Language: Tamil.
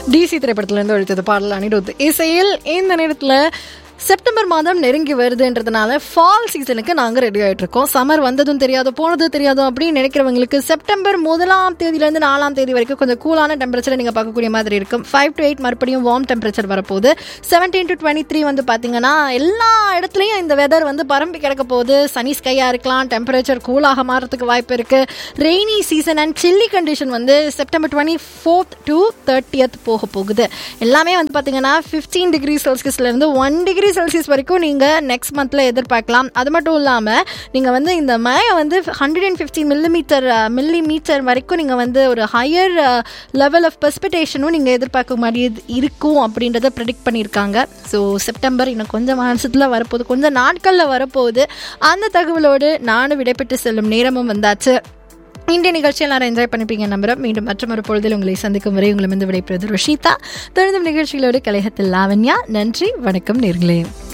டிசி திரைப்படத்திலிருந்து ஒழித்தது பாடல் அனிருத் இசையில் இந்த நேரத்தில் செப்டம்பர் மாதம் நெருங்கி வருதுன்றதுனால ஃபால் சீசனுக்கு நாங்கள் ரெடி ஆகிட்டு இருக்கோம் சம்மர் வந்ததும் தெரியாது போனதும் தெரியாது அப்படின்னு நினைக்கிறவங்களுக்கு செப்டம்பர் முதலாம் தேதியிலேருந்து நாலாம் தேதி வரைக்கும் கொஞ்சம் கூலான டெம்பரேச்சரை நீங்கள் பார்க்கக்கூடிய மாதிரி இருக்கும் ஃபைவ் டு எயிட் மறுபடியும் வார்ம் டெம்பரேச்சர் வரப்போகுது செவன்டீன் டு டுவெண்ட்டி த்ரீ வந்து பார்த்தீங்கன்னா எல்லா இடத்துலையும் இந்த வெதர் வந்து பரம்பி கிடக்க போகுது சனி ஸ்கையாக இருக்கலாம் டெம்பரேச்சர் கூலாக மாறதுக்கு வாய்ப்பு இருக்குது rainy season and chilly condition வந்து September twenty fourth to thirtieth போக போகுது எல்லாமே வந்து பார்த்தீங்கன்னா ஃபிஃப்டீன் டிகிரி செல்சியஸ்லேருந்து ஒன் டிகிரி செல்சியஸ் வரைக்கும் நீங்கள் நெக்ஸ்ட் மந்தில் எதிர்பார்க்கலாம் அது மட்டும் இல்லாமல் நீங்கள் வந்து இந்த மழை வந்து hundred and fifty millimetre millimetre வரைக்கும் நீங்கள் வந்து ஒரு ஹையர் லெவல் ஆஃப் பெர்ஸ்பிடேஷனும் நீங்கள் எதிர்பார்க்க மாதிரி இருக்கும் அப்படின்றத ப்ரெடிக்ட் பண்ணியிருக்காங்க ஸோ செப்டம்பர் இன்னும் கொஞ்சம் மாதத்தில் வரப்போகுது கொஞ்சம் நாட்களில் வரப்போகுது அந்த தகவலோடு நானும் விடைபெற்று செல்லும் நேரமும் வந்தாச்சு இன்றைய நிகழ்ச்சி எல்லாரும் என்ஜாய் பண்ணிப்பீங்க நம்புறோம் மீண்டும் மற்றொரு பொழுதில் உங்களை சந்திக்கும் வரை உங்களை வந்து விடைபெறுவது ருஷிதா தொடர்ந்தும் நிகழ்ச்சிகளோடு கலையத்தில் லாவண்யா நன்றி வணக்கம் நேர்களே